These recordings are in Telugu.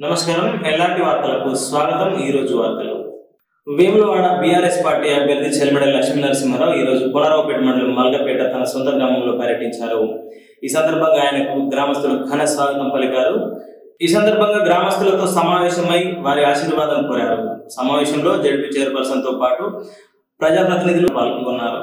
నమస్కారం ఎలాంటి వార్తలకు స్వాగతం ఈ రోజు వార్తలు వేములవాడ బీఆర్ఎస్ పార్టీ అభ్యర్థి చెల్మడ లక్ష్మీ నరసింహారావు ఈ రోజు పునరావుపేట మండలం మల్గపేట తన సొంత గ్రామంలో పర్యటించారు ఈ సందర్భంగా ఆయనకు గ్రామస్తులు ఘన స్వాగతం పలికారు ఈ సందర్భంగా గ్రామస్తులతో సమావేశమై వారి ఆశీర్వాదం కోరారు సమావేశంలో జడ్పీ చైర్పర్సన్ తో పాటు ప్రజాప్రతినిధులు పాల్గొన్నారు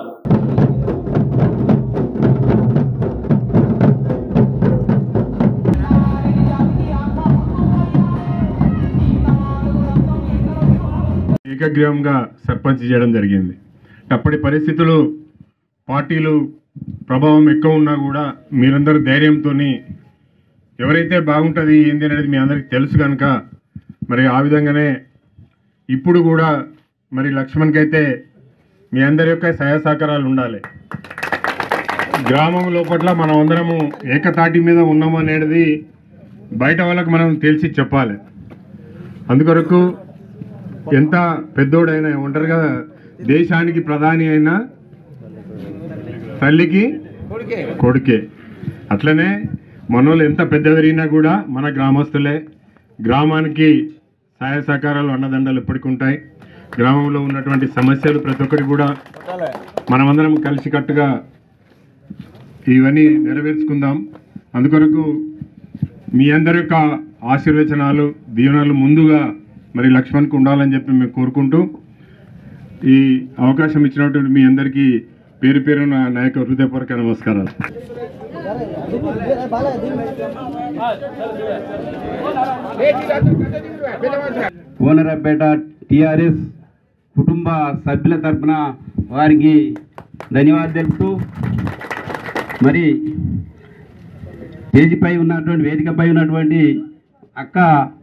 ఏకగ్రీవంగా సర్పంచ్ చేయడం జరిగింది అప్పటి పరిస్థితులు పార్టీలు ప్రభావం ఎక్కువ ఉన్నా కూడా మీరందరూ ధైర్యంతో ఎవరైతే బాగుంటుంది ఏంది అనేది మీ అందరికీ తెలుసు కనుక మరి ఆ విధంగానే ఇప్పుడు కూడా మరి లక్ష్మణ్కి అయితే మీ అందరి యొక్క సహాయ సహకారాలు ఉండాలి గ్రామం లోపట్ల మనం అందరము ఏకతాటి మీద ఉన్నాము అనేది బయట వాళ్ళకి మనం తెలిసి చెప్పాలి అందుకొరకు ఎంత పెద్దోడైనా ఉంటారు కదా దేశానికి ప్రధాని అయినా తల్లికి కొడుకే అట్లనే మనోళ్ళు ఎంత పెద్ద పెరిగినా కూడా మన గ్రామస్తులే గ్రామానికి సహాయ సహకారాలు అన్నదండలు ఎప్పటికి ఉంటాయి గ్రామంలో ఉన్నటువంటి సమస్యలు ప్రతి ఒక్కటి కూడా మనమందరం కలిసికట్టుగా ఇవన్నీ నెరవేర్చుకుందాం అందుకొరకు మీ అందరి యొక్క ఆశీర్వచనాలు దీవెనలు ముందుగా మరి లక్ష్మణ్కి ఉండాలని చెప్పి మేము కోరుకుంటూ ఈ అవకాశం ఇచ్చినటువంటి మీ అందరికీ పేరు పేరు నా నా యొక్క హృదయపూర్వక నమస్కారాలు కోనరపేట టిఆర్ఎస్ కుటుంబ సభ్యుల తరపున వారికి ధన్యవాదాలు తెలుపుతూ మరి స్టేజిపై ఉన్నటువంటి వేదికపై ఉన్నటువంటి అక్క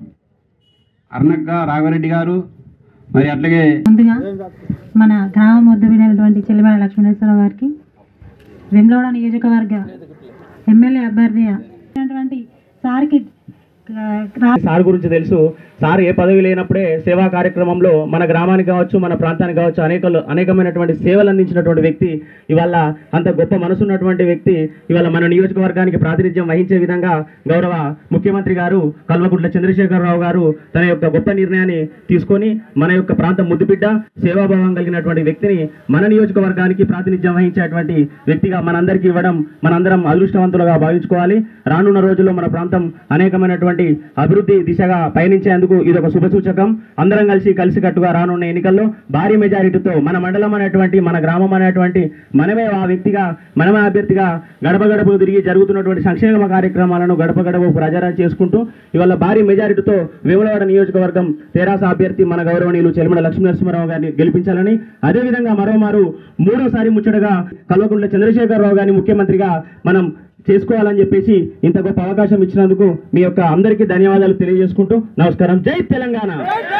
అర్ణక్క రాఘవరెడ్డి గారు మరి అట్లాగే ముందుగా మన గ్రామం వద్దబడినటువంటి చెల్లిమల లక్ష్మణేశ్వరరావు గారికి వెమ్లవాడ నియోజకవర్గ ఎమ్మెల్యే అభ్యర్థి అయినటువంటి సార్కి రా సార్ గురించి తెలుసు సార్ ఏ పదవి లేనప్పుడే సేవా కార్యక్రమంలో మన గ్రామానికి కావచ్చు మన ప్రాంతానికి కావచ్చు అనేక అనేకమైనటువంటి సేవలు అందించినటువంటి వ్యక్తి ఇవాళ అంత గొప్ప మనసు ఉన్నటువంటి వ్యక్తి ఇవాళ మన నియోజకవర్గానికి ప్రాతినిధ్యం వహించే విధంగా గౌరవ ముఖ్యమంత్రి గారు కల్వకుంట్ల చంద్రశేఖరరావు గారు తన యొక్క గొప్ప నిర్ణయాన్ని తీసుకొని మన యొక్క ప్రాంతం ముద్దుబిడ్డ సేవాభావం కలిగినటువంటి వ్యక్తిని మన నియోజకవర్గానికి ప్రాతినిధ్యం వహించేటువంటి వ్యక్తిగా మనందరికీ ఇవ్వడం మనందరం అదృష్టవంతులుగా భావించుకోవాలి రానున్న రోజుల్లో మన ప్రాంతం అనేకమైనటువంటి అభివృద్ధి దిశగా పయనించేందుకు ఇది ఒక శుభసూచకం అందరం కలిసి కలిసికట్టుగా రానున్న ఎన్నికల్లో భారీ మెజారిటీతో మన మండలం అనేటువంటి మన గ్రామం అనేటువంటి మనమే ఆ వ్యక్తిగా మనమే అభ్యర్థిగా గడప గడపకు తిరిగి జరుగుతున్నటువంటి సంక్షేమ కార్యక్రమాలను గడప గడపకు ప్రచారం చేసుకుంటూ ఇవాళ భారీ మెజారిటీతో వేములవాడ నియోజకవర్గం తెరాస అభ్యర్థి మన గౌరవనీయులు చెలిమల లక్ష్మీనరసింహారావు గారిని గెలిపించాలని అదేవిధంగా మరోమారు మూడోసారి ముచ్చటగా కల్వకుంట్ల చంద్రశేఖరరావు గారిని ముఖ్యమంత్రిగా మనం చేసుకోవాలని చెప్పేసి ఇంత గొప్ప అవకాశం ఇచ్చినందుకు మీ యొక్క అందరికీ ధన్యవాదాలు తెలియజేసుకుంటూ నమస్కారం జై తెలంగాణ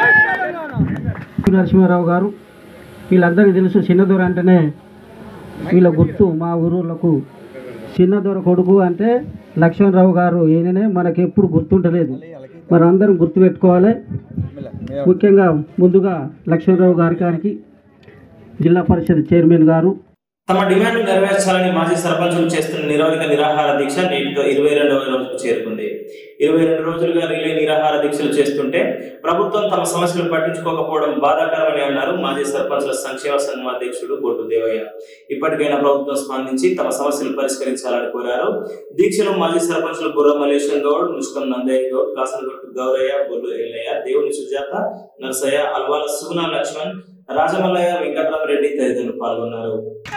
నరసింహారావు గారు వీళ్ళందరికీ తెలుసు చిన్నదొర అంటేనే వీళ్ళ గుర్తు మా ఊరులకు చిన్నదొర కొడుకు అంటే లక్ష్మణరావు గారు ఈయననే మనకి ఎప్పుడు గుర్తుంటలేదు మరి అందరం గుర్తుపెట్టుకోవాలి ముఖ్యంగా ముందుగా లక్ష్మణరావు గారి గారికి జిల్లా పరిషత్ చైర్మన్ గారు తమ డిమాండ్లు నెరవేర్చాలని మాజీ సర్పంచులు చేస్తున్న నిరోధక నిరాహార దీక్ష నేటితో ఇరవై రెండవ రోజుకు చేరుకుంది ఇరవై రెండు రోజులుగా రిలే నిరాహార దీక్షలు చేస్తుంటే ప్రభుత్వం తమ సమస్యలు పట్టించుకోకపోవడం బాధాకరమని అన్నారు మాజీ సర్పంచుల సంక్షేమ సంఘం అధ్యక్షుడు బొడ్డు దేవయ్య ఇప్పటికైనా ప్రభుత్వం స్పందించి తమ సమస్యలు పరిష్కరించాలని కోరారు దీక్షలో మాజీ సర్పంచులు బుర్ర మలేశం గౌడ్ ముష్కం నందయ్య గౌడ్ కాసనగొట్టు గౌరయ్య బొల్లు ఎల్లయ్య దేవుని సుజాత నరసయ్య అల్వాల సుగుణ లక్ష్మణ్ రాజమల్లయ్య వెంకట్రామరెడ్డి తదితరులు పాల్గొన్నారు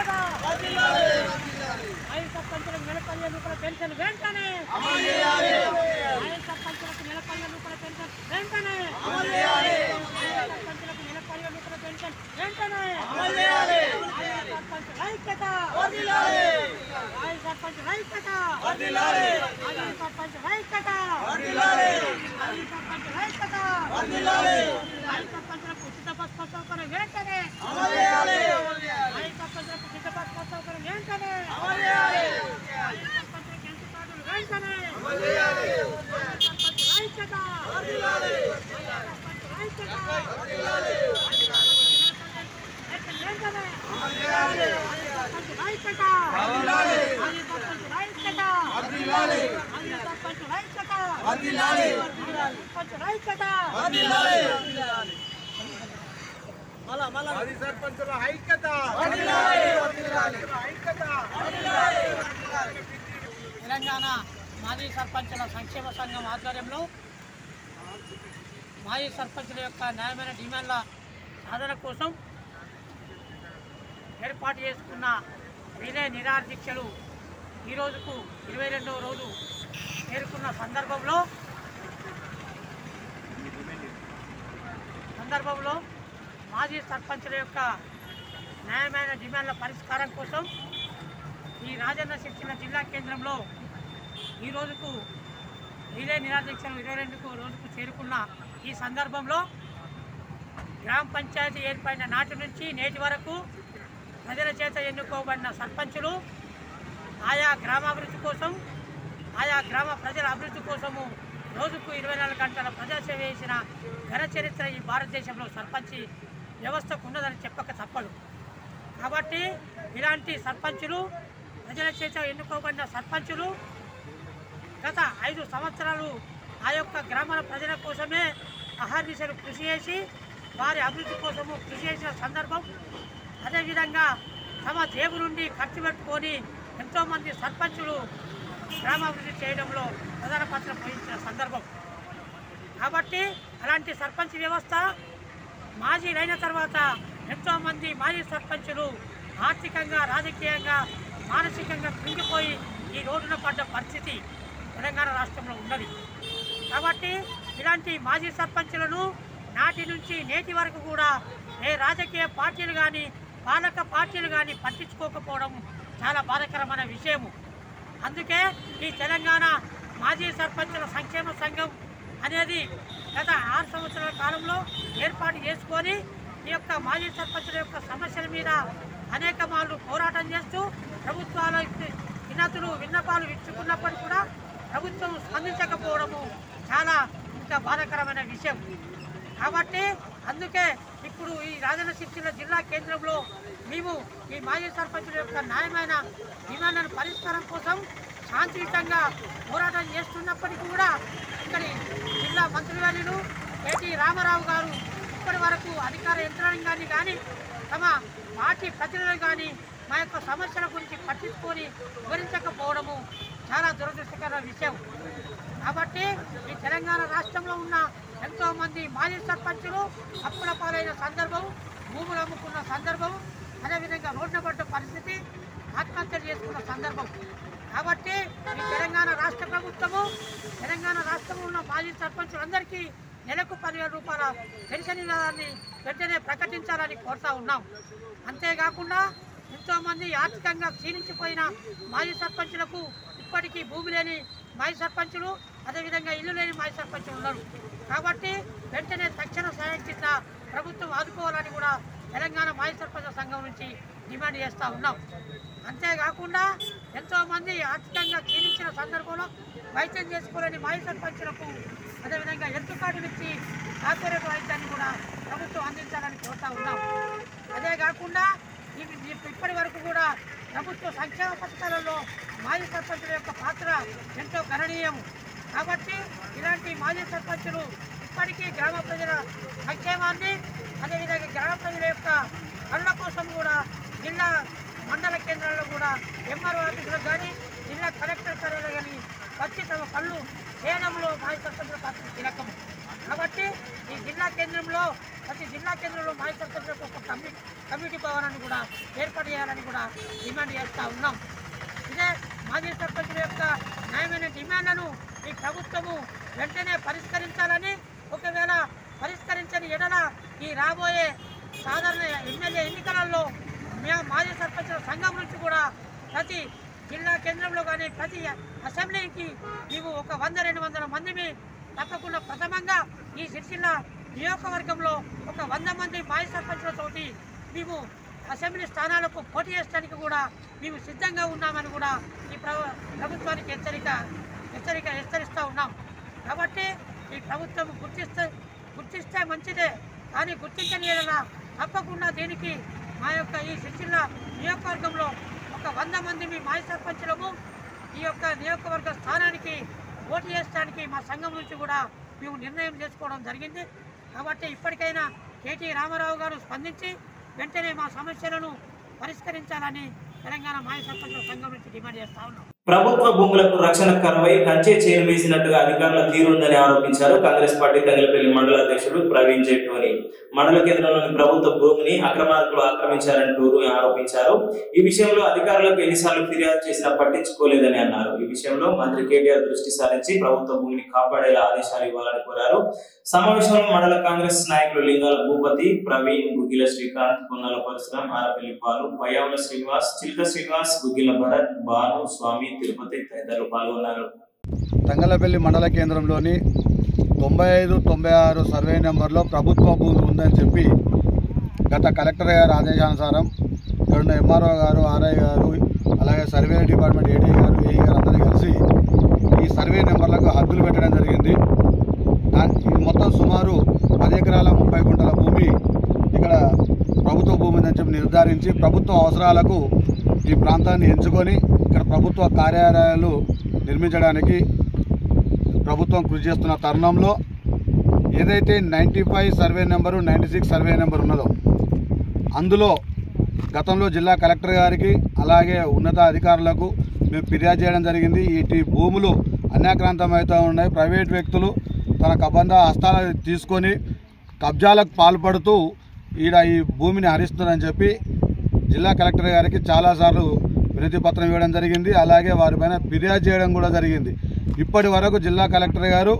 ఐదు సర్పంచులకు నెల పదిహేను రూపాయల పెన్షన్ వెంటనే ఐదు సర్పంచులకు నెల పదిహేను రూపాయల పెన్షన్ వెంటనే ఐదు సర్పంచులకు నెల పదిహేను రూపాయల పెన్షన్ వెంటనే ఐదు సర్పంచుల ఐక్యత ఐదు సర్పంచుల ఐక్యత ఐదు సర్పంచుల ఐక్యత ఐదు సర్పంచుల ఐక్యత ఐదు సర్పంచులకు ఉచిత బస్ సౌకర్యం వెంటనే ఐదు సర్పంచులకు ఉచిత బస్ సౌకర్యం వెంటనే ఐదు సర్పంచులకు ఎంత కార్డులు వెంటనే ఐదు సర్పంచుల ఐక్యత ఐదు సర్పంచుల ఐక్యత వెంటనే సర్పంచుల ఐక్యత ఐదు సర్పంచుల ఐక్యత ఐదు సర్పంచుల ఐక్యత సర్పంచుల ఐక్యత మాజీ సర్పంచుల ఐక్యత ఐక్యత తెలంగాణ మాజీ సర్పంచుల సంక్షేమ సంఘం ఆధ్వర్యంలో మాజీ సర్పంచుల యొక్క న్యాయమైన డిమాండ్ల సాధన కోసం ఏర్పాటు చేసుకున్న రిలే నిరాహార దీక్షలు ఈ రోజుకు ఇరవై రెండవ రోజు చేరుకున్న సందర్భంలో సందర్భంలో మాజీ సర్పంచుల యొక్క న్యాయమైన డిమాండ్ల పరిష్కారం కోసం ఈ రాజన్న శిక్షణ జిల్లా కేంద్రంలో ఈ రోజుకు ఇదే నిరాదీక్షలు ఇరవై రెండుకు రోజుకు చేరుకున్న ఈ సందర్భంలో గ్రామ పంచాయతీ ఏర్పడిన నాటి నుంచి నేటి వరకు ప్రజల చేత ఎన్నుకోబడిన సర్పంచులు ఆయా గ్రామాభివృద్ధి కోసం ఆయా గ్రామ ప్రజల అభివృద్ధి కోసము రోజుకు ఇరవై నాలుగు గంటల ప్రజాసేవ చేసిన ఘన చరిత్ర ఈ భారతదేశంలో సర్పంచి వ్యవస్థకు ఉన్నదని చెప్పక తప్పదు కాబట్టి ఇలాంటి సర్పంచులు ప్రజల చేత ఎన్నుకోబడిన సర్పంచులు గత ఐదు సంవత్సరాలు ఆ యొక్క గ్రామాల ప్రజల కోసమే అహర్నిశలు కృషి చేసి వారి అభివృద్ధి కోసము కృషి చేసిన సందర్భం అదేవిధంగా తమ జేబు నుండి ఖర్చు పెట్టుకొని ఎంతోమంది సర్పంచులు గ్రామాభివృద్ధి చేయడంలో ప్రధాన పాత్ర పోషించిన సందర్భం కాబట్టి అలాంటి సర్పంచ్ వ్యవస్థ మాజీలైన తర్వాత ఎంతోమంది మాజీ సర్పంచులు ఆర్థికంగా రాజకీయంగా మానసికంగా కృంగిపోయి ఈ రోడ్డున పడ్డ పరిస్థితి తెలంగాణ రాష్ట్రంలో ఉన్నది కాబట్టి ఇలాంటి మాజీ సర్పంచులను నాటి నుంచి నేటి వరకు కూడా ఏ రాజకీయ పార్టీలు కానీ పాలక పార్టీలు కానీ పట్టించుకోకపోవడం చాలా బాధాకరమైన విషయము అందుకే ఈ తెలంగాణ మాజీ సర్పంచుల సంక్షేమ సంఘం అనేది గత ఆరు సంవత్సరాల కాలంలో ఏర్పాటు చేసుకొని ఈ యొక్క మాజీ సర్పంచుల యొక్క సమస్యల మీద అనేక మార్లు పోరాటం చేస్తూ ప్రభుత్వాల వినతులు విన్నపాలు ఇచ్చుకున్నప్పటికీ కూడా ప్రభుత్వం స్పందించకపోవడము చాలా ఇంకా బాధాకరమైన విషయం కాబట్టి అందుకే ఇప్పుడు ఈ రాజన్న సిరిసిల్ల జిల్లా కేంద్రంలో మేము ఈ మాజీ సర్పంచుల యొక్క న్యాయమైన డిమాండ్లను పరిష్కారం కోసం శాంతియుతంగా పోరాటం చేస్తున్నప్పటికీ కూడా ఇక్కడి జిల్లా మంత్రివర్యులు ఏటి రామారావు గారు ఇప్పటి వరకు అధికార యంత్రాంగాన్ని కానీ తమ పార్టీ ప్రతినిధులు కానీ మా యొక్క సమస్యల గురించి పట్టించుకొని వివరించకపోవడము చాలా దురదృష్టకర విషయం కాబట్టి ఈ తెలంగాణ రాష్ట్రంలో ఉన్న ఎంతో మంది మాజీ సర్పంచులు అప్పుల పాలైన సందర్భం భూములు అమ్ముకున్న సందర్భం అదేవిధంగా రోడ్డున పడ్డ పరిస్థితి ఆత్మహత్యలు చేసుకున్న సందర్భం కాబట్టి ఈ తెలంగాణ రాష్ట్ర ప్రభుత్వము తెలంగాణ రాష్ట్రంలో ఉన్న మాజీ సర్పంచులందరికీ నెలకు పదివేల రూపాయల పెన్షన్ ఇవ్వాలని వెంటనే ప్రకటించాలని కోరుతా ఉన్నాం అంతేకాకుండా ఎంతోమంది ఆర్థికంగా క్షీణించిపోయిన మాజీ సర్పంచులకు ఇప్పటికీ భూమి లేని మాజీ సర్పంచులు అదేవిధంగా ఇల్లు లేని మాజీ సర్పంచులు ఉన్నారు కాబట్టి వెంటనే తక్షణ సాయం కింద ప్రభుత్వం ఆదుకోవాలని కూడా తెలంగాణ మాజీ సర్పంచ్ సంఘం నుంచి డిమాండ్ చేస్తూ ఉన్నాం అంతేకాకుండా ఎంతోమంది ఆర్థికంగా క్షీణించిన సందర్భంలో వైద్యం చేసుకోలేని మాజీ సర్పంచులకు అదేవిధంగా హెల్త్ కార్డులు ఇచ్చి కార్పొరేట్ వైద్యాన్ని కూడా ప్రభుత్వం అందించాలని కోరుతా ఉన్నాం అదే కాకుండా ఇవి ఇప్ప- ఇప్పటి వరకు కూడా ప్రభుత్వ సంక్షేమ పథకాలలో మాజీ సర్పంచుల యొక్క పాత్ర ఎంతో గణనీయం కాబట్టి ఇలాంటి మాజీ సర్పంచులు ఇప్పటికీ గ్రామ ప్రజల సంక్షేమాన్ని అదేవిధంగా గ్రామ ప్రజల యొక్క పనుల కోసం కూడా జిల్లా మండల కేంద్రాల్లో కూడా ఎంఆర్ఓ ఆఫీసులకు కానీ జిల్లా కలెక్టర్ కార్యాలయం కానీ వచ్చి తమ పనులు చేయడంలో మాజీ సర్పంచుల పాత్ర కీలకం కాబట్టి ఈ జిల్లా కేంద్రంలో ప్రతి జిల్లా కేంద్రంలో మాజీ సర్పంచులకు ఒక కమిటీ కమిటీ భవనాన్ని కూడా ఏర్పాటు చేయాలని కూడా డిమాండ్ చేస్తూ ఉన్నాం ఇదే మాజీ సర్పంచుల యొక్క న్యాయమైన డిమాండ్లను ఈ ప్రభుత్వము వెంటనే పరిష్కరించాలని ఒకవేళ పరిష్కరించని ఎడల ఈ రాబోయే సాధారణ ఎమ్మెల్యే ఎన్నికలలో మేము మాజీ సర్పంచుల సంఘం నుంచి కూడా ప్రతి జిల్లా కేంద్రంలో కానీ ప్రతి అసెంబ్లీకి మేము ఒక వంద రెండు వందల మందిని తప్పకుండా ప్రథమంగా ఈ సిరిసిల్ల నియోజకవర్గంలో ఒక వంద మంది మాజీ సర్పంచులతోటి మేము అసెంబ్లీ స్థానాలకు పోటీ చేయడానికి కూడా మేము సిద్ధంగా ఉన్నామని కూడా ఈ ప్రభు ప్రభుత్వానికి హెచ్చరిక హెచ్చరిక హెచ్చరిస్తూ ఉన్నాం కాబట్టి ఈ ప్రభుత్వం గుర్తిస్తే గుర్తిస్తే మంచిదే కానీ గుర్తించని ఏదైనా తప్పకుండా దీనికి మా యొక్క ఈ సిరిసిల్ల నియోజకవర్గంలో ఒక వంద మంది మీ మాజీ సర్పంచులము ఈ యొక్క నియోజకవర్గ స్థానానికి పోటీ చేయడానికి మా సంఘం నుంచి కూడా మేము నిర్ణయం చేసుకోవడం జరిగింది కాబట్టి ఇప్పటికైనా కేటీ రామారావు గారు స్పందించి వెంటనే మా సమస్యలను పరిష్కరించాలని తెలంగాణ మాజీ సర్పంచుల సంఘం నుంచి డిమాండ్ చేస్తా ఉన్నాం ప్రభుత్వ భూములకు రక్షణ కరువై కంచే చేరు వేసినట్టుగా అధికారుల తీరుందని ఆరోపించారు కాంగ్రెస్ పార్టీ తంగలపల్లి మండల అధ్యక్షుడు ప్రవీణ్ జైట్లోని మండల కేంద్రంలోని ప్రభుత్వ భూమిని అక్రమార్కులు ఆక్రమించారంటూ ఆరోపించారు ఈ విషయంలో అధికారులకు ఎన్నిసార్లు ఫిర్యాదు చేసినా పట్టించుకోలేదని అన్నారు ఈ విషయంలో మంత్రి కేటీఆర్ దృష్టి సారించి ప్రభుత్వ భూమిని కాపాడేలా ఆదేశాలు ఇవ్వాలని కోరారు సమావేశంలో మండల కాంగ్రెస్ నాయకులు లింగాల భూపతి ప్రవీణ్ గుగిల శ్రీకాంత్ పొన్నాల పరశురాం ఆరపల్లి పాలు పయ్యావుల శ్రీనివాస్ చిల్క శ్రీనివాస్ గుగిల భరత్ భాను స్వామి తిరుపతి తదితరులు పాల్గొన్నారు తంగలపల్లి మండల కేంద్రంలోని తొంభై ఐదు తొంభై ఆరు సర్వే నెంబర్లో ప్రభుత్వ భూమి ఉందని చెప్పి గత కలెక్టర్ గారి ఆదేశానుసారం ఇక్కడ ఉన్న ఎంఆర్ఓ గారు ఆర్ఐ గారు అలాగే సర్వే డిపార్ట్మెంట్ ఏడీ గారు ఏఈ గారు అందరూ కలిసి ఈ సర్వే నెంబర్లకు హద్దులు పెట్టడం జరిగింది దా- ఇది మొత్తం సుమారు పది ఎకరాల ముప్పై గుంటల భూమి ఇక్కడ ప్రభుత్వ భూమి ఉందని చెప్పి నిర్ధారించి ప్రభుత్వ అవసరాలకు ఈ ప్రాంతాన్ని ఎంచుకొని ఇక్కడ ప్రభుత్వ కార్యాలయాలు నిర్మించడానికి ప్రభుత్వం కృషి చేస్తున్న తరుణంలో ఏదైతే ninety five survey number ninety six survey number ఉన్నదో అందులో గతంలో జిల్లా కలెక్టర్ గారికి అలాగే ఉన్నత అధికారులకు మేము ఫిర్యాదు చేయడం జరిగింది ఇటు భూములు అన్యాక్రాంతమవుతూ ఉన్నాయి ప్రైవేట్ వ్యక్తులు తన కబంధ హస్తాలు తీసుకొని కబ్జాలకు పాల్పడుతూ ఈడ ఈ భూమిని హరిస్తుందని చెప్పి జిల్లా కలెక్టర్ గారికి చాలాసార్లు వినతి పత్రం ఇవ్వడం జరిగింది అలాగే వారిపైన ఫిర్యాదు చేయడం కూడా జరిగింది ఇప్పటి వరకు జిల్లా కలెక్టర్ గారు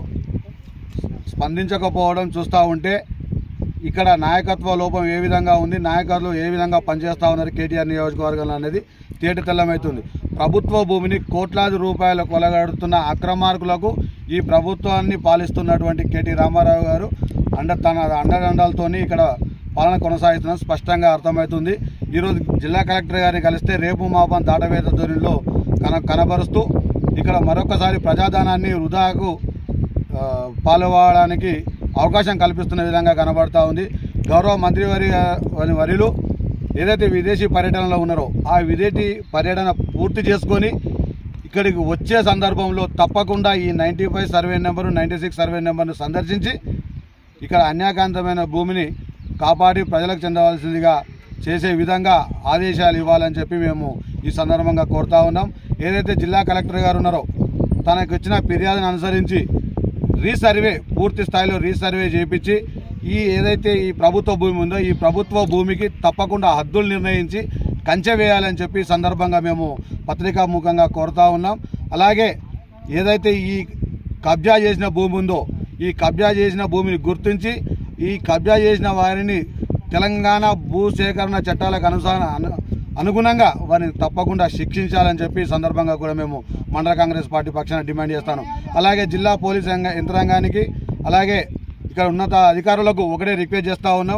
స్పందించకపోవడం చూస్తూ ఉంటే ఇక్కడ నాయకత్వ లోపం ఏ విధంగా ఉంది నాయకులు ఏ విధంగా పనిచేస్తూ ఉన్నారు కేటీఆర్ నియోజకవర్గంలో అనేది తేట తెల్లమవుతుంది ప్రభుత్వ భూమిని కోట్లాది రూపాయలు కొలగడుతున్న అక్రమార్కులకు ఈ ప్రభుత్వాన్ని పాలిస్తున్నటువంటి కేటీ రామారావు గారు అండ తన అండదండాలతోని ఇక్కడ పాలన కొనసాగిస్తున్న స్పష్టంగా అర్థమవుతుంది ఈరోజు జిల్లా కలెక్టర్ గారిని కలిస్తే రేపు మాపం దాటవేత ధోరణిలో కన కనబరుస్తూ ఇక్కడ మరొకసారి ప్రజాధనాన్ని వృధాకు ఆ, పాల్గొనడానికి అవకాశం కల్పిస్తున్న విధంగా కనబడతా ఉంది గౌరవ మంత్రివరి వారి వరిలు ఏదైతే విదేశీ పర్యటనలో ఉన్నారో ఆ విదేశీ పర్యటన పూర్తి చేసుకొని ఇక్కడికి వచ్చే సందర్భంలో తప్పకుండా ఈ ninety five survey number ninety six survey నెంబర్ను సందర్శించి ఇక్కడ అన్యాకాంతమైన భూమిని కాపాడి ప్రజలకు చెందవలసిందిగా చేసే విధంగా ఆదేశాలు ఇవ్వాలని చెప్పి మేము ఈ సందర్భంగా కోరుతా ఉన్నాం ఏదైతే జిల్లా కలెక్టర్ గారు ఉన్నారో తనకు ఇచ్చిన ఫిర్యాదును అనుసరించి రీసర్వే పూర్తి స్థాయిలో రీసర్వే చేయించి ఈ ఏదైతే ఈ ప్రభుత్వ భూమి ఉందో ఈ ప్రభుత్వ భూమికి తప్పకుండా హద్దులు నిర్ణయించి కంచె వేయాలని చెప్పి ఈ సందర్భంగా మేము పత్రికాముఖంగా కోరుతా ఉన్నాం అలాగే ఏదైతే ఈ కబ్జా చేసిన భూమి ఉందో ఈ కబ్జా చేసిన భూమిని గుర్తించి ఈ కబ్జా చేసిన వారిని తెలంగాణ భూసేకరణ చట్టాలకు అనుసార అను- అనుగుణంగా వారిని తప్పకుండా శిక్షించాలని చెప్పి ఈ సందర్భంగా కూడా మేము మండల కాంగ్రెస్ పార్టీ పక్షాన డిమాండ్ చేస్తాను అలాగే జిల్లా పోలీస్ యంగ- యంత్రాంగానికి అలాగే ఇక్కడ ఉన్నత అధికారులకు ఒకటే రిక్వెస్ట్ చేస్తూ ఉన్నాం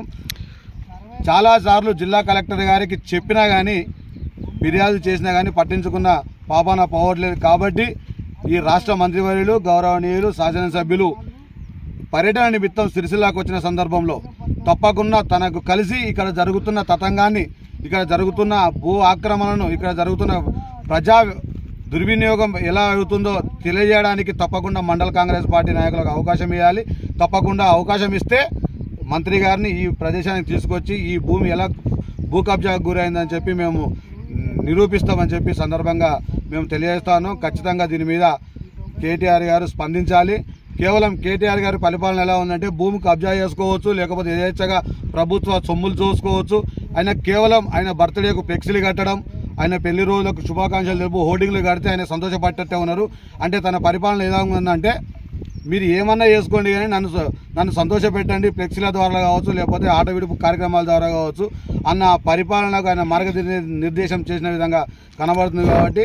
చాలాసార్లు జిల్లా కలెక్టర్ గారికి చెప్పినా కానీ ఫిర్యాదు చేసినా కానీ పట్టించుకున్న పాపాన పోవట్లేదు కాబట్టి ఈ రాష్ట్ర మంత్రివర్యులు గౌరవనీయులు శాసనసభ్యులు పర్యటన నిమిత్తం సిరిసిల్లాకు వచ్చిన సందర్భంలో తప్పకుండా తనకు కలిసి ఇక్కడ జరుగుతున్న తతంగాన్ని ఇక్కడ జరుగుతున్న భూ ఆక్రమణను ఇక్కడ జరుగుతున్న ప్రజా దుర్వినియోగం ఎలా అవుతుందో తెలియజేయడానికి తప్పకుండా మండల కాంగ్రెస్ పార్టీ నాయకులకు అవకాశం ఇవ్వాలి తప్పకుండా అవకాశం ఇస్తే మంత్రి గారిని ఈ ప్రదేశానికి తీసుకొచ్చి ఈ భూమి ఎలా భూ కబ్జాకు గురైందని చెప్పి మేము నిరూపిస్తామని చెప్పి సందర్భంగా మేము తెలియజేస్తాను ఖచ్చితంగా దీని మీద కేటీఆర్ గారు స్పందించాలి కేవలం కేటీఆర్ గారి పరిపాలన ఎలా ఉందంటే భూమి కబ్జా చేసుకోవచ్చు లేకపోతే యథేచ్ఛగా ప్రభుత్వ సొమ్ములు చూసుకోవచ్చు ఆయన కేవలం ఆయన బర్త్డేకు ఫ్లెక్సీలు కట్టడం ఆయన పెళ్లి రోజులకు శుభాకాంక్షలు తెలుపు హోర్డింగ్లు కడితే ఆయన సంతోషపడ్డట్టే ఉన్నారు అంటే తన పరిపాలన ఎలా ఉందంటే మీరు ఏమన్నా చేసుకోండి కానీ నన్ను స- నన్ను సంతోషపెట్టండి ఫ్లెక్సీల ద్వారా కావచ్చు లేకపోతే ఆట విడుపు కార్యక్రమాల ద్వారా కావచ్చు అన్న పరిపాలనకు ఆయన మార్గనిర్దే నిర్దేశం చేసిన విధంగా కనబడుతుంది కాబట్టి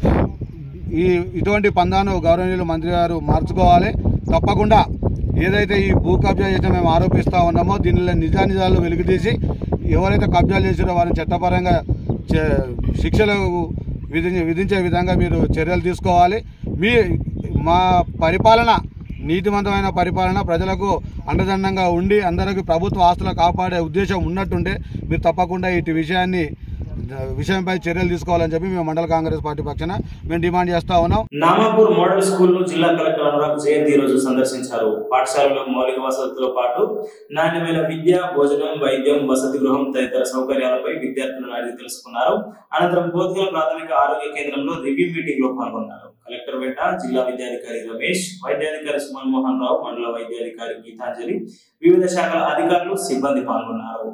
ఈ ఇటువంటి పందాను గౌరవనీయులు మంత్రి గారు మార్చుకోవాలి తప్పకుండా ఏదైతే ఈ భూ కబ్జా చేసిన మేము ఆరోపిస్తూ ఉన్నామో దీనిలో నిజానిజాలు వెలుగుతీసి ఎవరైతే కబ్జాలు చేసారో వారిని చట్టపరంగా చే- శిక్షలు విధించే విధించే విధంగా మీరు చర్యలు తీసుకోవాలి మీ మా పరిపాలన నీతివంతమైన పరిపాలన ప్రజలకు అండదండంగా ఉండి అందరికీ ప్రభుత్వ ఆస్తులు కాపాడే ఉద్దేశం ఉన్నట్టుంటే మీరు తప్పకుండా ఇటు విషయాన్ని విషయంపై చర్యలు తీసుకోవాలని చెప్పి మేము మండల కాంగ్రెస్ పార్టీ పక్షాన మేము డిమాండ్ చేస్తా ఉన్నాం నామాపూర్ మోడల్ స్కూల్ ను జిల్లా కలెక్టర్ అనురాగ్ జయంతి ఈ రోజు సందర్శించారు పాఠశాలలో మౌలిక వసతులతో పాటు నాణ్యమైన విద్య భోజనం వైద్యం వసతి గృహం తదితర సౌకర్యాలపై విద్యార్థులను అడిగి తెలుసుకున్నారు అనంతరం బోధగల ప్రాథమిక ఆరోగ్య కేంద్రంలో రివ్యూ మీటింగ్ లో పాల్గొన్నారు కలెక్టర్ వెంట జిల్లా వైద్యాధికారి రమేష్ వైద్యాధికారి సుమన్ మోహన్ రావు మండల వైద్యాధికారి గీతాంజలి వివిధ శాఖల అధికారులు సిబ్బంది పాల్గొన్నారు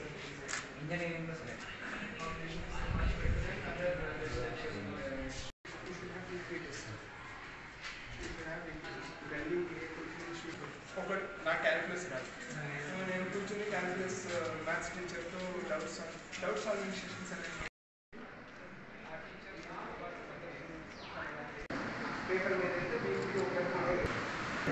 ఒకటి నా క్యాలిక్యులస్ రాదు సో నేను కూర్చొని క్యాలిక్యులస్ మ్యాథ్స్ టీచర్తో doubt solve doubt solving sessions అనేవి పేపర్ మీద అయితే వీక్లీ ఒక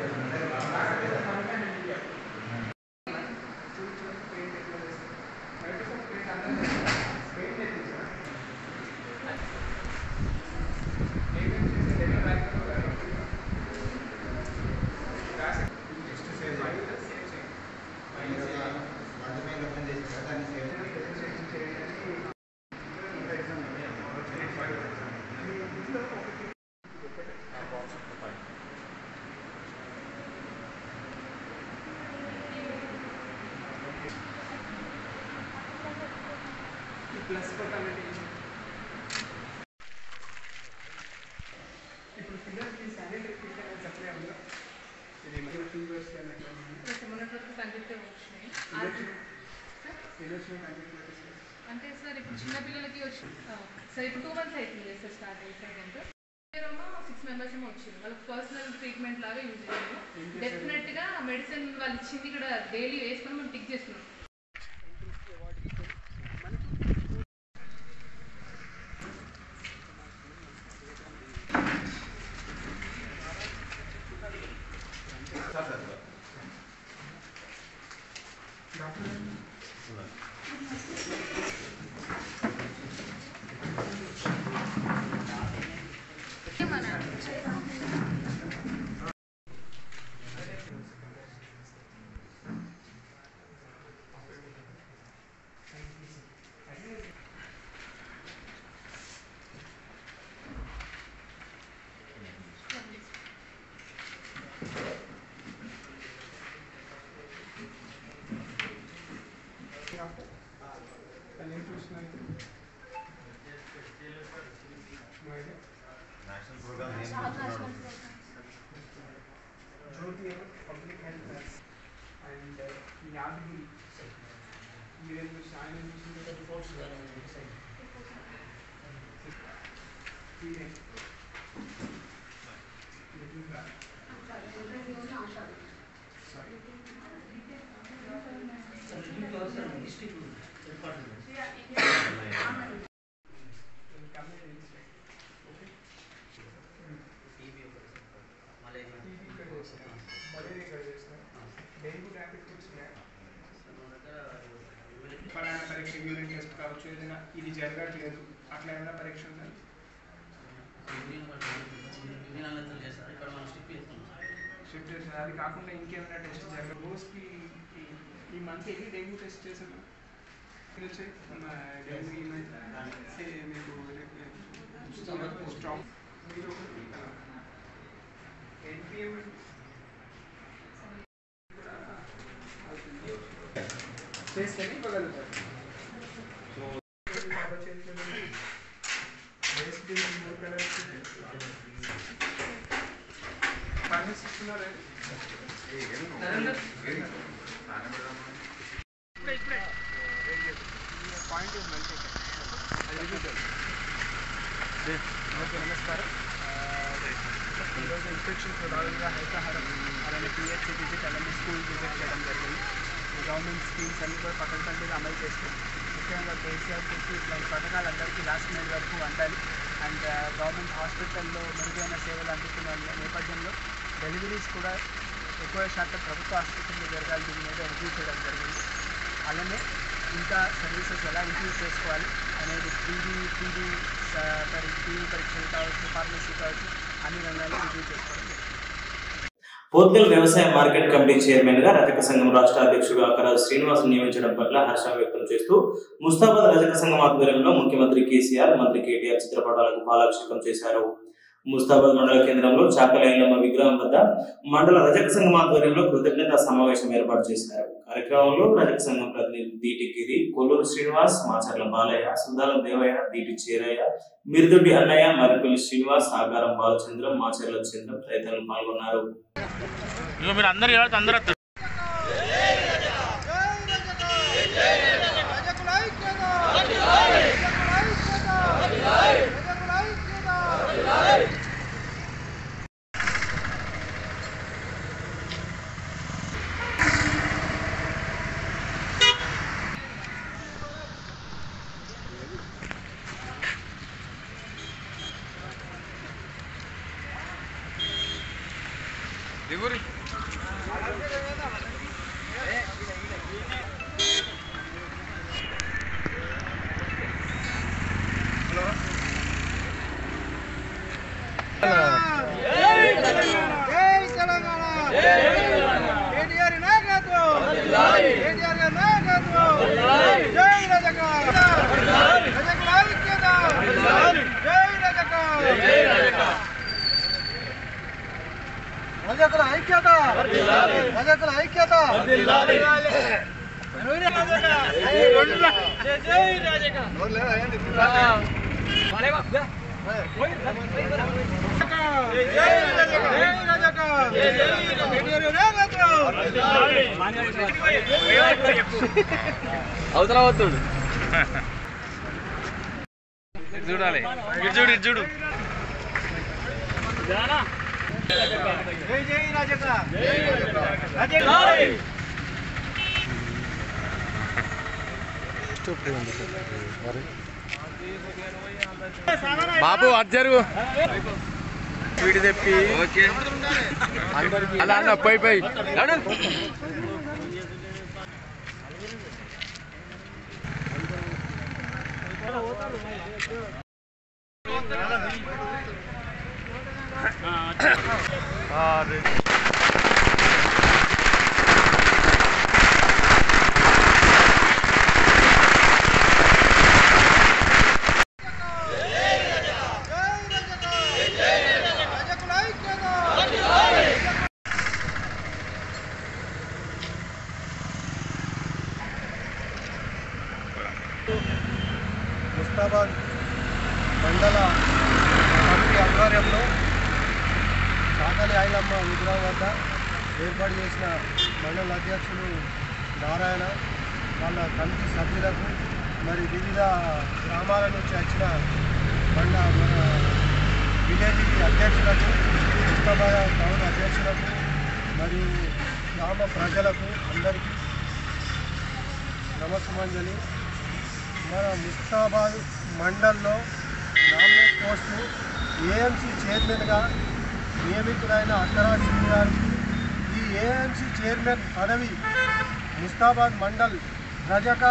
ప్లస్ కొట్టాలంటే ఇప్పుడు పిల్లలకి శానిటరీ కిట్ అనేది సప్లై ఉందా ఇది మరి ఫీవర్స్ కానీ అంటే సార్ ఇప్పుడు చిన్న పిల్లలకి వచ్చి సార్ ఇప్పుడు టూ మంత్స్ అవుతుంది సార్ స్టార్ట్ అయ్యి సెకండ్ సిక్స్ మెంబర్స్ ఏమో వచ్చింది వాళ్ళకి పర్సనల్ ట్రీట్మెంట్ లాగా యూజ్ చేయాలి డెఫినెట్ గా మెడిసిన్ వాళ్ళు ఇచ్చింది ఇక్కడ డైలీ వేసుకొని మనం టిక్ చేస్తున్నాం నేను చూసినాను జ్యోతి ఏమో public health nurse and Yadagiri మీరేం చూసి ఆయన చూసిన రిపోర్ట్స్ మలేరియా ఇక్కడ చేస్తారు డెంగ్యూ ట్యాబ్లెట్ ఇచ్చినాయి ఫలానా పరీక్ష యూరిన్ టెస్ట్ కావచ్చు ఏదైనా ఇది జరగట్లేదు అట్లా ఏమైనా పరీక్ష ఉందా షిఫ్ట్ చేస్తారు అది కాకుండా ఇంకేమైనా టెస్ట్ జరగదు రోజుకి ఈ- ఈ మంత్ ఎన్ని డెంగ్యూ టెస్ట్ చేశారు వచ్చి డెంగ్యూ ఈ మంత్ ఏ, మీకు స్ట్రాంగ్ మీరు ఎన్పిఎం చేస్తేనే ఇవ్వగలుగుతారు ఫైనాన్స్ ఇస్తున్నారా పాయింట్ మంచి ఓకే నమస్కారం ఈరోజు ఇన్స్పెక్షన్స్ భాగంగా హైతాహారం అలానే పిహెచ్సి విజిట్ అలానే స్కూల్ విజిట్ చేయడం జరిగింది గవర్నమెంట్ స్కీమ్స్ అన్ని కూడా పకడ్బందీగా అమలు చేస్తాం ముఖ్యంగా కేసీఆర్ చేసి ఇట్లాంటి పథకాలు అందరికీ లాస్ట్ మినిట్ వరకు అందాలి అండ్ గవర్నమెంట్ హాస్పిటల్లో మెరుగైన సేవలు అందుతున్న నేపథ్యంలో డెలివరీస్ కూడా ఎక్కువ శాతం ప్రభుత్వ ఆసుపత్రుల్లో జరగాలి దీని మీద రివ్యూ చేయడం జరిగింది అలానే ఇంకా సర్వీసెస్ ఎలా ఇంప్రూవ్ చేసుకోవాలి అనేది టీవీ టీవీ టీవీ పరీక్షలు కావచ్చు ఫార్మసీ కావచ్చు అన్ని రంగాల్లో రివ్యూ చేసుకోవడం జరిగింది పోత్గల్ వ్యవసాయ మార్కెట్ కమిటీ చైర్మన్ గా రజక సంఘం రాష్ట్ర అధ్యక్షుడు అక్కరాజు శ్రీనివాస్ నియమించడం పట్ల హర్షం వ్యక్తం చేస్తూ ముస్తాబాద్ రజక సంఘం ఆధ్వర్యంలో ముఖ్యమంత్రి కేసీఆర్ మంత్రి కేటీఆర్ చిత్రపటాలకు పాలాభిషేకం చేశారు ముస్తాబాద్ మండల కేంద్రంలో చాకలైలమ్మ విగ్రహం వద్ద మండల రజక సంఘం ఆధ్వర్యంలో కృతజ్ఞత సమావేశం ఏర్పాటు చేశారు కార్యక్రమంలో రజక సంఘం ప్రతినిధి దీటి గిరి కొల్లూరు శ్రీనివాస్ మాచర్ల బాలయ్య సుందాల దేవయ్య దీటి చేరయ్య మిరుదొడ్డి అన్నయ్య మరిపల్లి శ్రీనివాస్ ఆగారం బాలచంద్రం మాచర్ల చంద్రం తదితరులు పాల్గొన్నారు మీరు అందరు ఎవరు అందరూ వస్తారు. రజకుల ఐక్యత రజకుల ఐక్యత అవతల వద్దుడు ఇటు చూడాలి ఇటు చూడు ఇటు చూడు జై జై రజక రజక బాబు అటు జరుగు వీడి తెప్పి అలా అన్న పోయి పోయి ముస్తాబాద్ మండల కమిటీ ఆధ్వర్యంలో చాకలి ఐలమ్మ విగ్రహం వద్ద ఏర్పాటు చేసిన మండల అధ్యక్షులు నారాయణ వాళ్ళ కమిటీ సభ్యులకు మరి వివిధ గ్రామాల నుంచి వచ్చిన మండ మన విలేజ్ అధ్యక్షులకు ముస్తాబాద్ టౌన్ అధ్యక్షులకు మరియు గ్రామ ప్రజలకు అందరికీ నమస్సుమంజలి మన ముస్తాబాద్ మండల్లో నామినేట్ పోస్టు ఏఎంసీ చైర్మన్గా నియమితులైన అక్కరా సింగ్ గారికి ఈ ఏఎంసీ చైర్మన్ పదవి ముస్తాబాద్ మండల్ రజక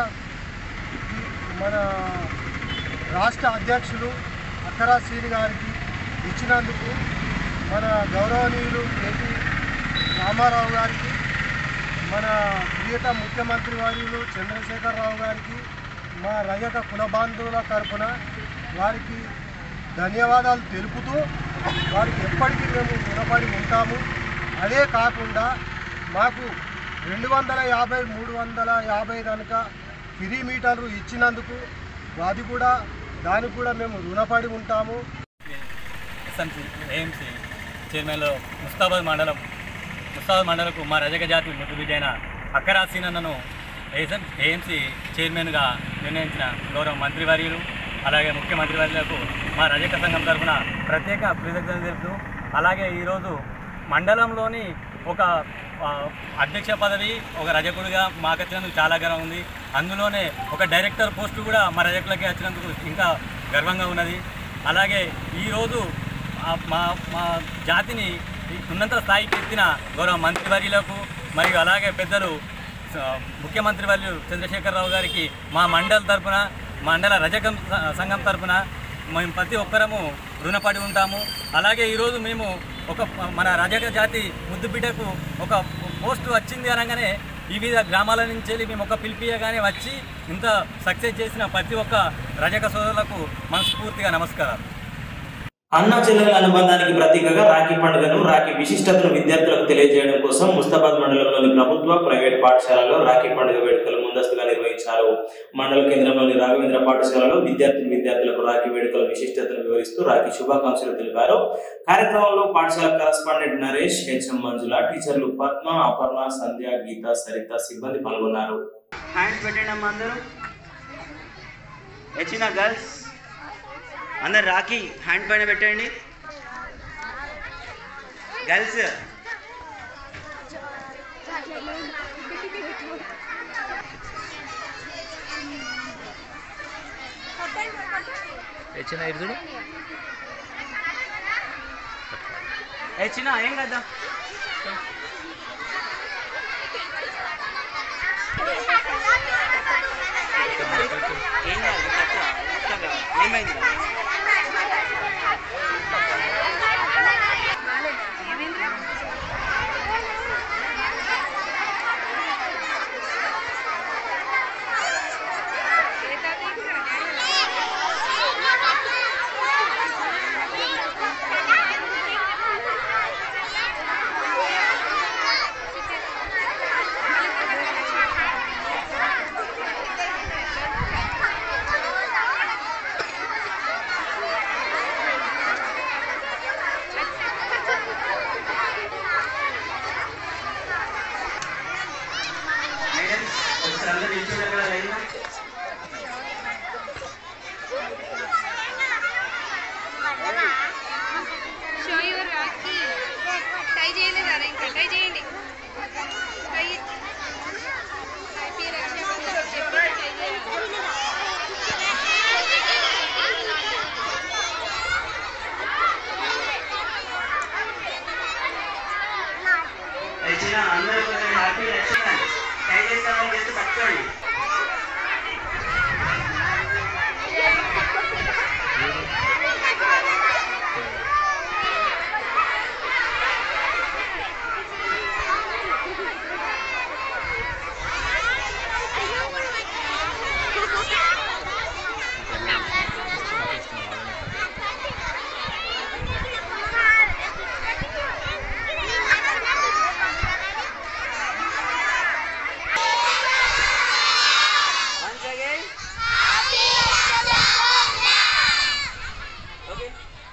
మన రాష్ట్ర అధ్యక్షులు అక్కరా శ్రీని గారికి ఇచ్చినందుకు మన గౌరవనీయులు కేటీ రామారావు గారికి మన ప్రియత ముఖ్యమంత్రి వర్యులు చంద్రశేఖరరావు గారికి మా రజక కుల బాంధవుల తరఫున వారికి ధన్యవాదాలు తెలుపుతూ వారికి ఎప్పటికీ మేము రుణపడి ఉంటాము అదే కాకుండా మాకు రెండు వందల యాభై మూడు వందల యాభై కనుక ఫ్రీ మీటర్లు ఇచ్చినందుకు అది కూడా దానికి కూడా మేము రుణపడి ఉంటాము ఎస్ఎంసీ ఏఎంసీ చైర్మన్లో ముస్తాబాద్ మండలం ముస్తాబాద్ మండలకు మా రజక జాతి ముద్దు బిడ్డైన అక్కరా సీనన్నను ఏఎం ఏఎంసీ చైర్మన్గా నిర్ణయించిన గౌరవ మంత్రివర్యులు అలాగే ముఖ్యమంత్రి వర్యులకు మా రజక సంఘం తరఫున ప్రత్యేక కృతజ్ఞతలు తెలుపుతూ అలాగే ఈరోజు మండలంలోని ఒక ఆ, అధ్యక్ష పదవి ఒక రజకుడిగా మాకు వచ్చినందుకు చాలా గర్వం ఉంది అందులోనే ఒక డైరెక్టర్ పోస్టు కూడా మా రజకులకి వచ్చినందుకు ఇంకా గర్వంగా ఉన్నది అలాగే ఈరోజు ఆ మా మా జాతిని ఉన్నత స్థాయికి ఎత్తిన గౌరవ మంత్రివర్యులకు మరియు అలాగే పెద్దలు స- ముఖ్యమంత్రి వర్యులు చంద్రశేఖరరావు గారికి మా మండల తరపున మండల రజకం స- సంఘం తరపున మేము ప్రతి ఒక్కరము రుణపడి ఉంటాము అలాగే ఈరోజు మేము ఒక మన రజక జాతి ముద్దు బిడ్డకు ఒక పోస్ట్ వచ్చింది అనగానే వివిధ గ్రామాల నుంచి వెళ్ళి మేము ఒక పిలిపియగానే వచ్చి ఇంత సక్సెస్ చేసిన ప్రతి ఒక్క రజక సోదరులకు మనస్ఫూర్తిగా నమస్కారాలు అన్నా చెల్లెల అనుబంధానికి ప్రతీకగా రాఖీ పండుగను రాఖీ విశిష్టతను విద్యార్థులకు తెలియజేయడం కోసం ముస్తాబాద్ మండలంలోని ప్రభుత్వ ప్రైవేట్ పాఠశాలలో రాఖీ పండుగ వేడుకలు ముందస్తుగా నిర్వహించారు మండల కేంద్రంలోని రాఘవేంద్ర పాఠశాలలో విద్యార్థులు విద్యార్థులకు రాఖీ వేడుకల విశిష్టతను వివరిస్తూ రాఖీ శుభాకాంక్షలు తెలిపారు కార్యక్రమంలో పాఠశాల కరస్పాండెంట్ నరేష్ హెచ్ఎం మంజుల టీచర్లు పద్మ అపర్ణ సంధ్య గీత సరిత సిబ్బంది పాల్గొన్నారు హ్యాండ్స్ పెట్టండి అమ్మా అందరూ వచ్చిన గర్ల్స్ అందరు రాఖీ హ్యాండ్ పైన పెట్టండి గర్ల్స్ తెచ్చిన ఇరుదుడు వచ్చిన ఏం కదా ఏం కాదు కట్ట, కట్టగా. ఏమైంది మేడం ఒకసారి అందరూ నిల్చోండి అక్కడ లైన్లో. షో యువర్ రాఖీ ట్రై చేయలేదా ఇంకా ట్రై చేయండి ట్రై హ్యాపీ రక్షాబంధన్ చెప్పి ట్రై చేయండి వచ్చిన అందరూ కొంచెం హ్యాపీ వచ్చిన ట్రై చేస్తామని చేస్తే పట్టుకోండి Once again. Okay.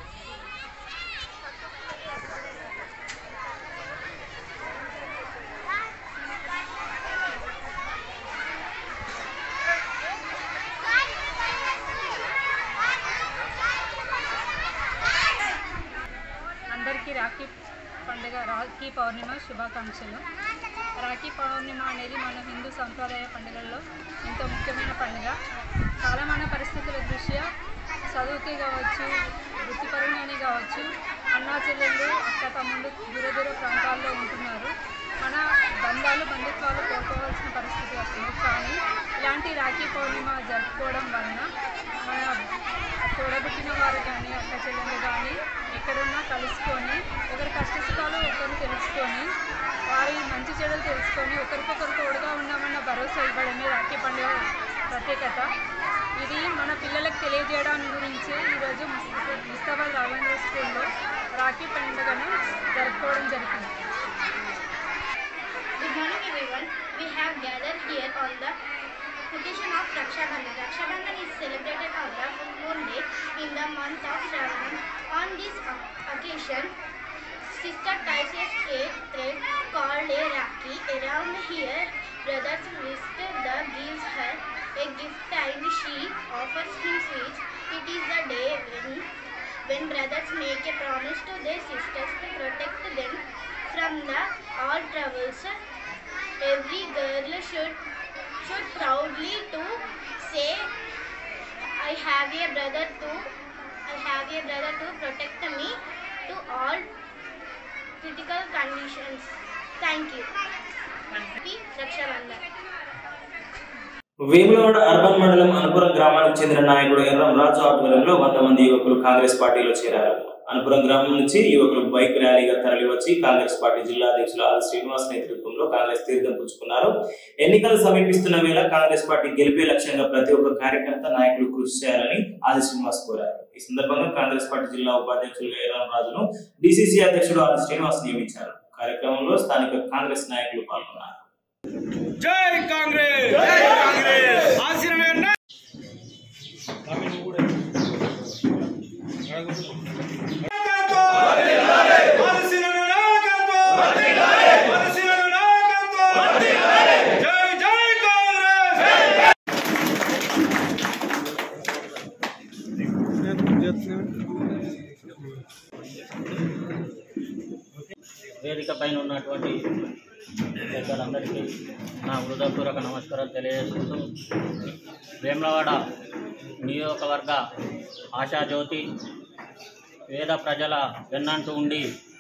అందరికీ రాఖీ పండుగ రాఖీ పౌర్ణిమ శుభాకాంక్షలు రాఖీ పౌర్ణిమ అనేది మన హిందూ సంప్రదాయ పండుగల్లో ఎంతో ముఖ్యమైన పండుగ కాలమాన పరిస్థితుల దృష్ట్యా చదువుకి కావచ్చు వృత్తిపరంగానే కావచ్చు అన్నా చెల్లెళ్ళు అక్క తమ్ముళ్ళు దూర దూర ప్రాంతాల్లో ఉంటున్నారు మన బంధాలు బంధుత్వాలు కోరుకోవాల్సిన పరిస్థితి వస్తుంది కానీ ఇలాంటి రాఖీ పౌర్ణిమ జరుపుకోవడం వలన మన తోడబుట్టిన వారు కానీ అక్క చెల్లెళ్ళు కానీ ఎక్కడున్నా కలుసుకొని ఒకరి కష్టసుఖాలు ఒకరు తెలుసుకొని వారి మంచి చెడులు తెలుసుకొని ఒకరికొకరు తోడుగా ఉన్నామన్న భరోసా ఇవ్వడమే రాఖీ పండుగ ప్రత్యేకత ఇది మన పిల్లలకు తెలియజేయడానికి గురించి ఈరోజు ముస్త- ముస్తాబాద్ రాఘవేంద్ర స్కూల్లో రాఖీ పండుగను జరుపుకోవడం జరిగింది Good morning everyone. We have gathered here on the occasion of Raksha Bandhan. Raksha Bandhan is celebrated on the moon day in the month of Shravan. On this o- occasion, sister ties a straight thread called a Rakhi around here. Brothers twist the gives her a gift and she offers him sweets. It is the day when when brothers make a promise to their sisters to protect them from the all troubles. Every girl should should proudly to say, I have a brother to I have a brother to protect me to all critical conditions. Thank you. Happy Raksha Bandhan. Vemulawada urban మండలం అనుపురం గ్రామానికి చెందిన నాయకుడు ఎర్రం రాజు ఆధ్వర్యంలో వంద మంది యువకులు కాంగ్రెస్ పార్టీలో చేరారు అనుపురం గ్రామం నుంచి యువకులు బైక్ ర్యాలీగా తరలివచ్చి కాంగ్రెస్ పార్టీ జిల్లా అధ్యక్షులు ఆర్ శ్రీనివాస్ నేతృత్వంలో కాంగ్రెస్ తీర్థం పుచ్చుకున్నారు ఎన్నికలు సమీపిస్తున్న వేళ కాంగ్రెస్ పార్టీ గెలిపే లక్ష్యంగా ప్రతి ఒక్క కార్యకర్త నాయకులు కృషి చేయాలని ఆది శ్రీనివాస్ కోరారు ఈ సందర్భంగా కాంగ్రెస్ పార్టీ జిల్లా ఉపాధ్యక్షులుగా ఎరాం రాజును డిసిసి అధ్యక్షుడు ఆది శ్రీనివాస్ నియమించారు కార్యక్రమంలో స్థానిక కాంగ్రెస్ నాయకులు పాల్గొన్నారు జై కాంగ్రెస్ జై కాంగ్రెస్ ఆశీర్వాదం వేదిక పైన ఉన్నటువంటి పెద్దలందరికీ నా హృదయపూర్వక నమస్కారాలు తెలియజేసుకుంటూ వేములవాడ నియోజకవర్గ ఆశాజ్యోతి పేద ప్రజల వెన్నంటూ ఉండి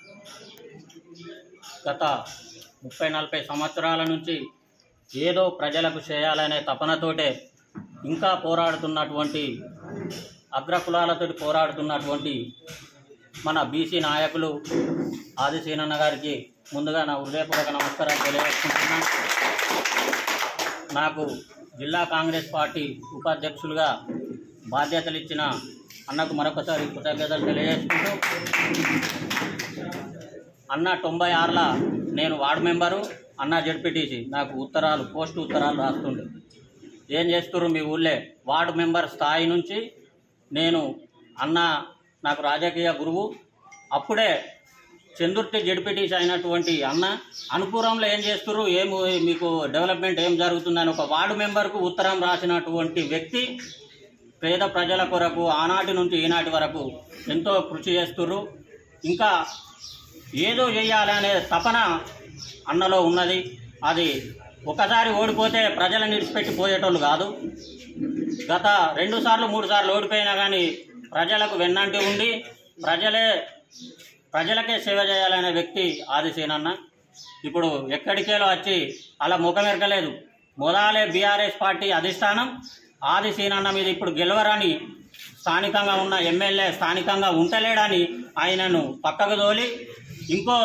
గత ముప్పై నలభై సంవత్సరాల నుంచి ఏదో ప్రజలకు చేయాలనే తపనతోటే ఇంకా పోరాడుతున్నటువంటి అగ్రకులాలతో పోరాడుతున్నటువంటి మన బీసీ నాయకులు ఆదిశీనన్న గారికి ముందుగా నా హృదయపూర్వక నమస్కారాలు తెలియజేసుకుంటున్నాను నాకు జిల్లా కాంగ్రెస్ పార్టీ ఉపాధ్యక్షులుగా బాధ్యతలు ఇచ్చిన అన్నకు మరొకసారి కృతజ్ఞతలు తెలియజేసుకుంటూ అన్న తొంభై ఆరుల నేను వార్డు మెంబరు అన్న జడ్పీటీసీ నాకు ఉత్తరాలు పోస్ట్ ఉత్తరాలు రాస్తుండే ఏం చేస్తున్నారు మీ ఊళ్ళే వార్డు మెంబర్ స్థాయి నుంచి నేను అన్న నాకు రాజకీయ గురువు అప్పుడే చందుర్తి జడ్పీటీసీ అయినటువంటి అన్న అనుపురంలో ఏం చేస్తున్నారు ఏం మీకు డెవలప్మెంట్ ఏం జరుగుతుందని ఒక వార్డు మెంబర్కు ఉత్తరం రాసినటువంటి వ్యక్తి పేద ప్రజల కొరకు ఆనాటి నుంచి ఈనాటి వరకు ఎంతో కృషి చేస్తున్నారు ఇంకా ఏదో చేయాలనే తపన అన్నలో ఉన్నది అది ఒకసారి ఓడిపోతే ప్రజలను విడిచిపెట్టి పోయేటోళ్ళు కాదు గత రెండు సార్లు మూడు సార్లు ఓడిపోయినా కానీ ప్రజలకు వెన్నంటి ఉండి ప్రజలే ప్రజలకే సేవ చేయాలనే వ్యక్తి ఆదిసేనన్న ఇప్పుడు ఎక్కడికేలో వచ్చి అలా ముఖం ఎరకలేదు మొదలే బీఆర్ఎస్ పార్టీ అధిష్టానం ఆదిసేనన్న మీద ఇప్పుడు గెలవరని స్థానికంగా ఉన్న ఎమ్మెల్యే స్థానికంగా ఉంటలేడని ఆయనను పక్కకు తోలి ఇంకో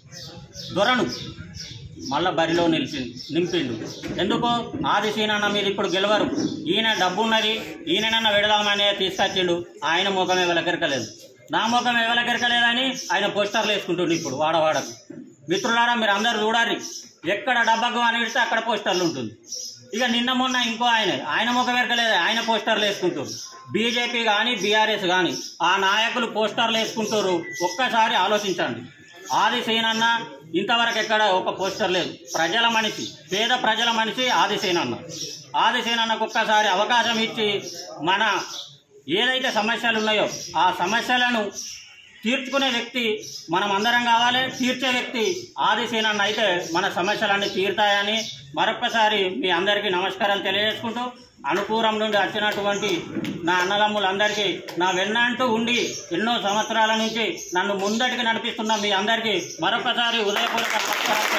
దొరను మళ్ళా బరిలో నిలిచింది నింపిండు ఎందుకు ఆది సీనన్న మీద ఇప్పుడు గెలవరు ఈయన డబ్బు ఉన్నది ఈయననన్న వెడదామనే తీసుకొచ్చిండు ఆయన ముఖం ఎవలకెరకలేదు నా ముఖం ఎవలకెరకలేదని ఆయన పోస్టర్లు వేసుకుంటుండు ఇప్పుడు వాడవాడకు మిత్రులారా మీరు అందరు చూడాలి ఎక్కడ డబ్బకు అని పెడితే అక్కడ పోస్టర్లు ఉంటుంది ఇక నిన్న మొన్న ఇంకో ఆయన ఆయన ముఖం ఎరకలేదు ఆయన పోస్టర్లు వేసుకుంటారు బీజేపీ కానీ బీఆర్ఎస్ కానీ ఆ నాయకులు పోస్టర్లు వేసుకుంటారు ఒక్కసారి ఆలోచించండి ఆది సేనన్న ఇంతవరకు ఎక్కడ ఒక పోస్టర్ లేదు ప్రజల మనిషి పేద ప్రజల మనిషి ఆది సేనన్న ఆది సేనన్నకు ఒక్కసారి అవకాశం ఇచ్చి మన ఏదైతే సమస్యలు ఉన్నాయో ఆ సమస్యలను తీర్చుకునే వ్యక్తి మనం అందరం కావాలి తీర్చే వ్యక్తి ఆదిసేనన్న అయితే మన సమస్యలన్నీ తీరుతాయని మరొక్కసారి మీ అందరికీ నమస్కారాలు తెలియజేసుకుంటూ అనుకూరం నుండి వచ్చినటువంటి నా అన్నదమ్ములందరికీ నా వెన్నంటూ ఉండి ఎన్నో సంవత్సరాల నుంచి నన్ను ముందటికి నడిపిస్తున్న మీ అందరికీ మరొకసారి ఉదయపూర్వక నమస్కారాలు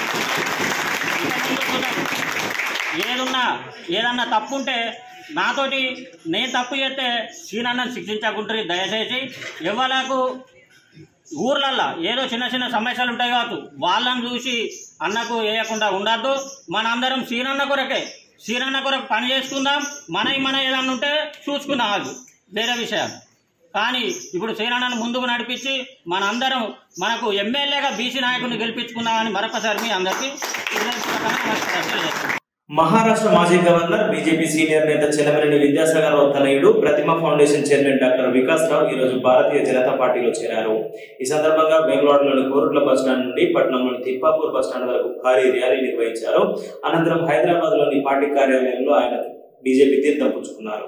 తెలియజేసుకుంటూ ఏదున్నా ఏదన్నా తప్పు ఉంటే నాతోటి నేను తప్పు చేస్తే సీనన్నను శిక్షించకుంటారు దయచేసి ఎవరకు ఊర్లల్లో ఏదో చిన్న చిన్న సమస్యలు ఉంటాయి కావచ్చు వాళ్ళని చూసి అన్నకు వేయకుండా ఉండద్దు మనందరం సీనన్న కొరకే సీనన్న కొరకు పని చేసుకుందాం మనవి మన ఏదన్నా ఉంటే చూసుకుందాం అది వేరే విషయాలు కానీ ఇప్పుడు సీనన్నను ముందుకు నడిపించి మనందరం మనకు ఎమ్మెల్యేగా బీసీ నాయకుడిని గెలిపించుకుందామని మరొకసారి మీ అందరికీ హృదయపూర్వకంగా నమస్కారాలు తెలియజేస్తున్నాను. మహారాష్ట్ర మాజీ గవర్నర్ బీజేపీ సీనియర్ నేత చెన్నమనేని విద్యాసాగర్ రావు తనయుడు Prathima foundation chairman doctor Vikas Rao ఈ రోజు భారతీయ జనతా పార్టీలో చేరారు ఈ సందర్భంగా బెంగళూరులోని కోరుట్ల బస్టాండ్ నుండి పట్నంలోని తిప్పాపూర్ బస్టాండ్ వరకు భారీ ర్యాలీ నిర్వహించారు అనంతరం హైదరాబాద్ లోని పార్టీ కార్యాలయంలో ఆయన బీజేపీ తీర్థం పుచ్చుకున్నారు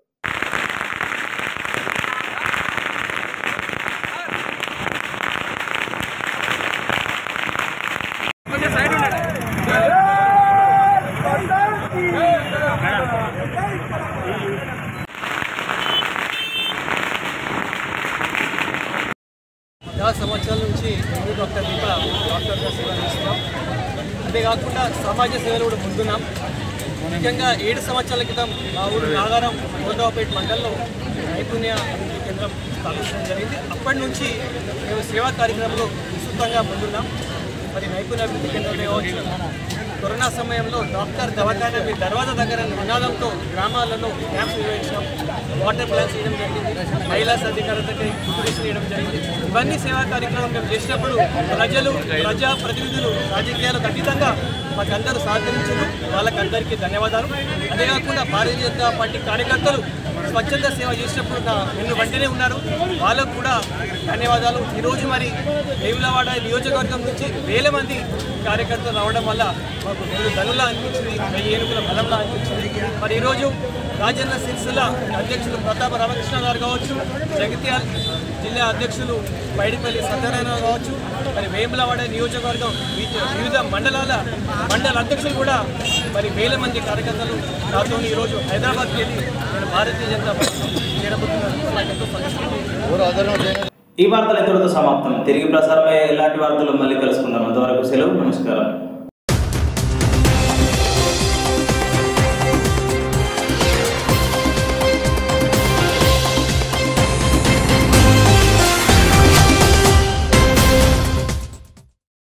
చాలా సంవత్సరాల నుంచి హిందూ డాక్టర్ దీప డాక్టర్గా సేవ చేస్తున్నాం అంతేకాకుండా సమాజ సేవలు కూడా ముందున్నాం ముఖ్యంగా ఏడు సంవత్సరాల క్రితం మా ఊరు నాగారం గోదావపేట మండలంలో నైపుణ్య అభివృద్ధి కేంద్రం స్థాపించడం జరిగింది అప్పటి నుంచి మేము సేవా కార్యక్రమంలో విస్తృతంగా ముందున్నాం మరి నైపుణ్య అభివృద్ధి కేంద్రంలో కావచ్చు కరోనా సమయంలో డాక్టర్ దవాఖానా మీ దర్వాజా దగ్గర నినాదంతో గ్రామాలలో క్యాంప్స్ నిర్వహించడం వాటర్ ప్లాంట్స్ చేయడం జరిగింది మహిళా సాధికారతకి గుర్తింపు చేయడం జరిగింది ఇవన్నీ సేవా కార్యక్రమం మేము చేసినప్పుడు ప్రజలు ప్రజా ప్రతినిధులు రాజకీయాలకు అతీతంగా మాకందరూ సహకరించారు వాళ్ళకందరికీ ధన్యవాదాలు అంతేకాకుండా భారతీయ జనతా పార్టీ కార్యకర్తలు స్వచ్ఛంద సేవ చేసినప్పుడు నా నిన్ను వెంటనే ఉన్నారు వాళ్ళకు కూడా ధన్యవాదాలు ఈరోజు మరి వేములవాడ నియోజకవర్గం నుంచి వేల మంది కార్యకర్తలు రావడం వల్ల మాకు రెండు ధనులా అనిపించింది వెయ్యి ఏనుగుల బలంలా అనిపించింది మరి ఈరోజు రాజన్న సిరిసిల్ల అధ్యక్షులు ప్రతాప రామకృష్ణ గారు కావచ్చు జగిత్యాల జిల్లా అధ్యక్షులు పైడిపల్లి సత్యనారాయణ కావచ్చు మరి వేములవాడ నియోజకవర్గం వివిధ- వివిధ మండలాల మండల అధ్యక్షులు కూడా మరి వేల మంది కార్యకర్తలు నాతో ఈరోజు హైదరాబాద్కి వెళ్ళి నేను భారతీయ జనతా పార్టీ చేరబోతున్నాను నాకు ఎంతో సంతోషం ఈ వార్తలు ఇంతటితో సమాప్తం తిరిగి ప్రసారమయ్యే ఇలాంటి వార్తలు మళ్ళీ కలుసుకుందాం అంతవరకు సెలవు నమస్కారం